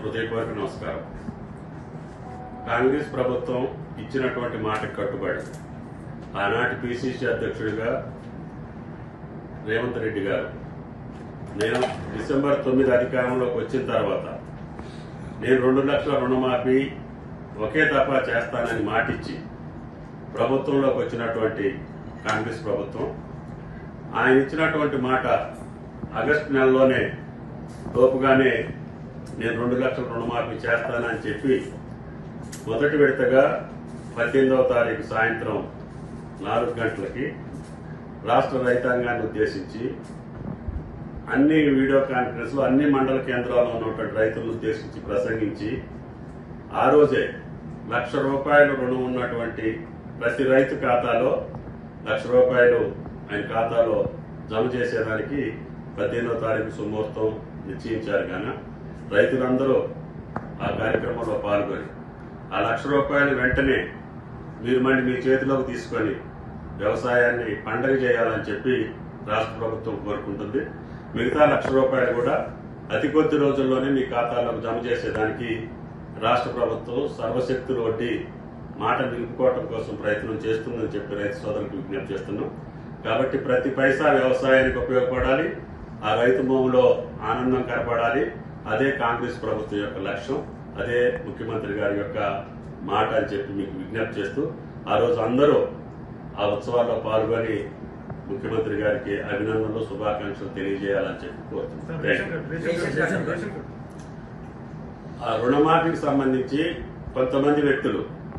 హృదయపూర్వక నమస్కారం కాంగ్రెస్ ప్రభుత్వం ఇచ్చినటువంటి మాటకు కట్టుబడి ఆనాటి పిసిసి అధ్యక్షుడిగా రేవంత్ రెడ్డి గారు నేను డిసెంబర్ తొమ్మిది అధికారంలోకి వచ్చిన తర్వాత నేను రెండు లక్షల రుణమాఫీ ఒకే దఫా చేస్తానని మాటిచ్చి ప్రభుత్వంలోకి వచ్చినటువంటి కాంగ్రెస్ ప్రభుత్వం ఆయన ఇచ్చినటువంటి మాట ఆగస్టు నెలలోనే లోపుగానే నేను రెండు లక్షల రుణమాఫీ చేస్తానని చెప్పి మొదటి విడతగా పద్దెనిమిదవ తారీఖు సాయంత్రం నాలుగు గంటలకి రాష్ట్ర రైతాంగాన్ని ఉద్దేశించి అన్ని వీడియో కాన్ఫరెన్స్ అన్ని మండల కేంద్రాల్లో ఉన్నటువంటి రైతులను ఉద్దేశించి ప్రసంగించి ఆ రోజే లక్ష రూపాయలు రుణం ఉన్నటువంటి ప్రతి రైతు ఖాతాలో లక్ష రూపాయలు ఆయన ఖాతాలో జమ చేసేదానికి పద్దెనిమిదో తారీఖు సుముహూర్తం నిశ్చయించారు గాన రైతులందరూ ఆ కార్యక్రమంలో పాల్గొని ఆ లక్ష రూపాయలు వెంటనే మీరు మళ్ళీ మీ చేతిలోకి తీసుకొని వ్యవసాయాన్ని పండగ చేయాలని చెప్పి రాష్ట్ర ప్రభుత్వం కోరుకుంటుంది మిగతా లక్ష రూపాయలు కూడా అతి కొద్ది రోజుల్లోనే మీ ఖాతాలోకి జమ చేసేదానికి రాష్ట్ర ప్రభుత్వం సర్వశక్తులు వడ్డీ మాట నిలుపుకోవటం కోసం ప్రయత్నం చేస్తుందని చెప్పి రైతు సోదరులకు విజ్ఞప్తి చేస్తున్నాం కాబట్టి ప్రతి పైసా వ్యవసాయానికి ఉపయోగపడాలి ఆ రైతు భూమిలో ఆనందం కనపడాలి అదే కాంగ్రెస్ ప్రభుత్వం యొక్క లక్ష్యం అదే ముఖ్యమంత్రి గారి యొక్క మాట అని చెప్పి మీకు విజ్ఞప్తి చేస్తూ ఆ రోజు అందరూ ఆ ఉత్సవాల్లో పాల్గొని ముఖ్యమంత్రి గారికి అభినందనలు శుభాకాంక్షలు తెలియజేయాలని చెప్పి కోరుతున్నాను Thank you. ఆ రుణమాఫీకి సంబంధించి కొంతమంది వ్యక్తులు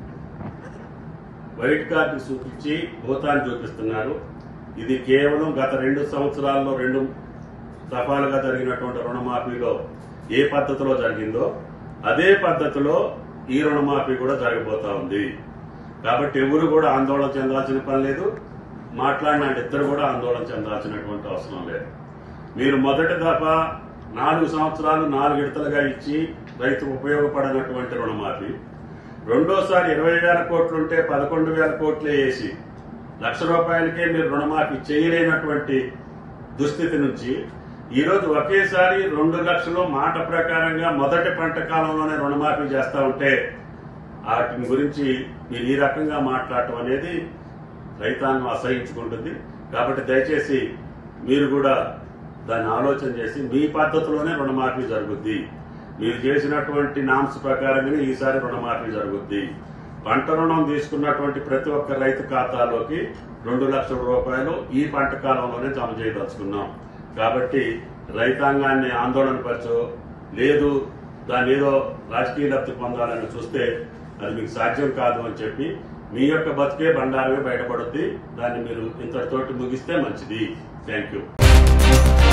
వైట్ కార్డు చూపించి భూతాన్ని చూపిస్తున్నారు ఇది కేవలం గత రెండు సంవత్సరాల్లో రెండు దఫాలుగా జరిగినటువంటి రుణమాఫీలో ఏ పద్ధతిలో జరిగిందో అదే పద్ధతిలో ఈ రుణమాఫీ కూడా జరగబోతా ఉంది కాబట్టి ఎవరు కూడా ఆందోళన చెందాల్సిన పని లేదు మాట్లాడిన ఇద్దరు కూడా ఆందోళన చెందాల్సినటువంటి అవసరం లేదు మీరు మొదటి దఫా నాలుగు సంవత్సరాలు నాలుగు విడతలుగా ఇచ్చి రైతుకు ఉపయోగపడనటువంటి రుణమాఫీ రెండోసారి ఇరవై వేల కోట్లుంటే పదకొండు వేల కోట్లే వేసి లక్ష రూపాయలకే మీరు రుణమాఫీ చేయలేనటువంటి దుస్థితి నుంచి ఈరోజు ఒకేసారి రెండు లక్షలు మాట ప్రకారంగా మొదటి పంట కాలంలోనే రుణమాఫీ చేస్తా ఉంటే వాటి గురించి మీరు ఈ రకంగా మాట్లాడటం అనేది రైతాంగం అసహించుకుంటుంది కాబట్టి దయచేసి మీరు కూడా దాన్ని ఆలోచన చేసి మీ పద్ధతిలోనే రుణమాఫీ జరుగుద్ది మీరు చేసినటువంటి నామ్స్ ప్రకారంగానే ఈసారి రుణమాఫీ జరుగుద్ది పంట రుణం తీసుకున్నటువంటి ప్రతి ఒక్క రైతు ఖాతాలోకి రెండు లక్షల రూపాయలు ఈ పంట కాలంలోనే జమ చేయదలుచుకున్నాం కాబట్టి రైతాంగాన్ని ఆందోళన పరచో లేదు దాని ఏదో రాజకీయ లబ్ధి పొందాలని చూస్తే అది మీకు సాధ్యం కాదు అని చెప్పి మీ యొక్క బతికే బండారమే బయటపడుద్ది దాన్ని మీరు ఇంతటితోటి ముగిస్తే మంచిది థ్యాంక్ యూ